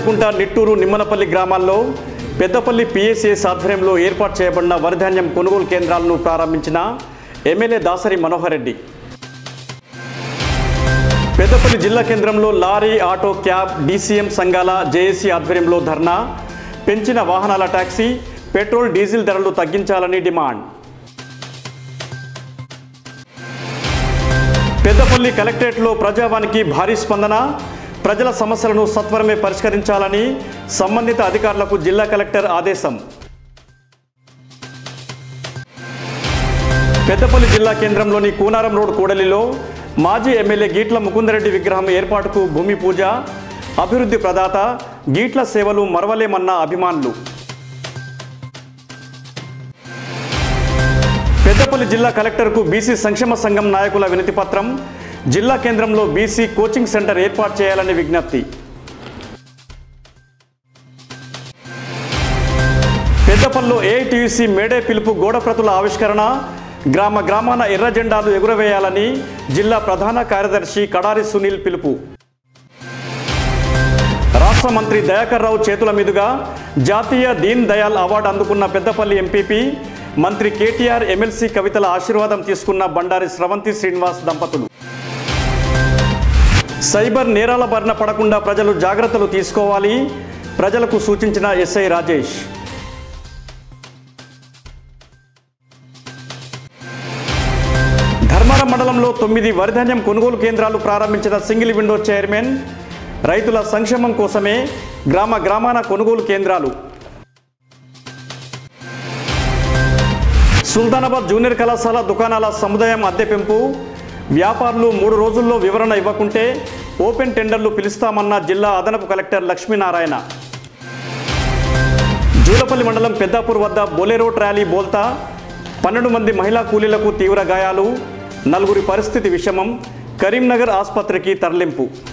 తాడికుంట నిట్టూరు నిమ్మనపల్లి గ్రామాల్లో పెద్దపల్లి పిఎస్ఏఎస్ ఆధ్వర్యంలో ఏర్పాటు చేయబడిన వరిధాన్యం కొనుగోలు కేంద్రాలను ప్రారంభించిన ఎమ్మెల్యే దాసరి మనోహర్ రెడ్డి పెద్దపల్లి జిల్లా కేంద్రంలో లారీ ఆటో క్యాబ్ డీసీఎం సంఘాల జేఏసీ ఆధ్వర్యంలో ధర్నా పెంచిన వాహనాల ట్యాక్సీ పెట్రోల్ డీజిల్ ధరలు తగ్గించాలని డిమాండ్ పెద్దపల్లి కలెక్టరేట్లో ప్రజావానికి భారీ స్పందన ప్రజల సమస్యలను సత్వరమే పరిష్కరించాలని సంబంధిత అధికారులకు జిల్లా కలెక్టర్ ఆదేశం పెద్దపల్లి జిల్లా కేంద్రంలోని కూనారం రోడ్ కూడలిలో మాజీ ఎమ్మెల్యే గీట్ల ముకుందరెడ్డి విగ్రహం ఏర్పాటుకు భూమి పూజ అభివృద్ధి ప్రదాత గీట్ల సేవలు మరవలేమన్న అభిమానులు పెద్దపల్లి జిల్లా కలెక్టర్కు బీసీ సంక్షేమ సంఘం నాయకుల వినతి పత్రం జిల్లా కేంద్రంలో బీసీ కోచింగ్ సెంటర్ ఏర్పాటు చేయాలని విజ్ఞప్తి పెద్దపల్లిలో ఏఐటీయూసీ మేడే పిలుపు గోడప్రతుల ఆవిష్కరణ గ్రామ గ్రామాన ఎర్ర జెండాలు ఎగురవేయాలని జిల్లా ప్రధాన కార్యదర్శి కడారి సునీల్ పిలుపు రాష్ట్ర మంత్రి దయాకర్ రావు చేతుల మీదుగా జాతీయ దీన్ దయాల్ అవార్డు అందుకున్న పెద్దపల్లి ఎంపీపీ మంత్రి కేటీఆర్ ఎమ్మెల్సీ కవితల ఆశీర్వాదం తీసుకున్న బండారి స్రవంతి శ్రీనివాస్ దంపతులు సైబర్ నేరాల బారిన పడకుండా ప్రజలు జాగ్రత్తలు తీసుకోవాలి ప్రజలకు సూచించిన ఎస్ఐ రాజేష్ ధర్మారం మండలంలో తొమ్మిది వరిధాన్యం కొనుగోలు కేంద్రాలు ప్రారంభించిన సింగిల్ విండో చైర్మన్ రైతుల సంక్షేమం కోసమే గ్రామ గ్రామాన కొనుగోలు కేంద్రాలు సుల్తానాబాద్ జూనియర్ కళాశాల దుకాణాల సముదాయం అద్దె పెంపు వ్యాపారులు మూడు రోజుల్లో వివరణ ఇవ్వకుంటే ఓపెన్ టెండర్లు పిలుస్తామన్న జిల్లా అదనపు కలెక్టర్ లక్ష్మీనారాయణ జూలపల్లి మండలం పెద్దాపూర్ వద్ద బొలెరో ట్రాలీ బోల్తా పన్నెండు మంది మహిళా కూలీలకు తీవ్ర గాయాలు నలుగురి పరిస్థితి విషమం కరీంనగర్ ఆసుపత్రికి తరలింపు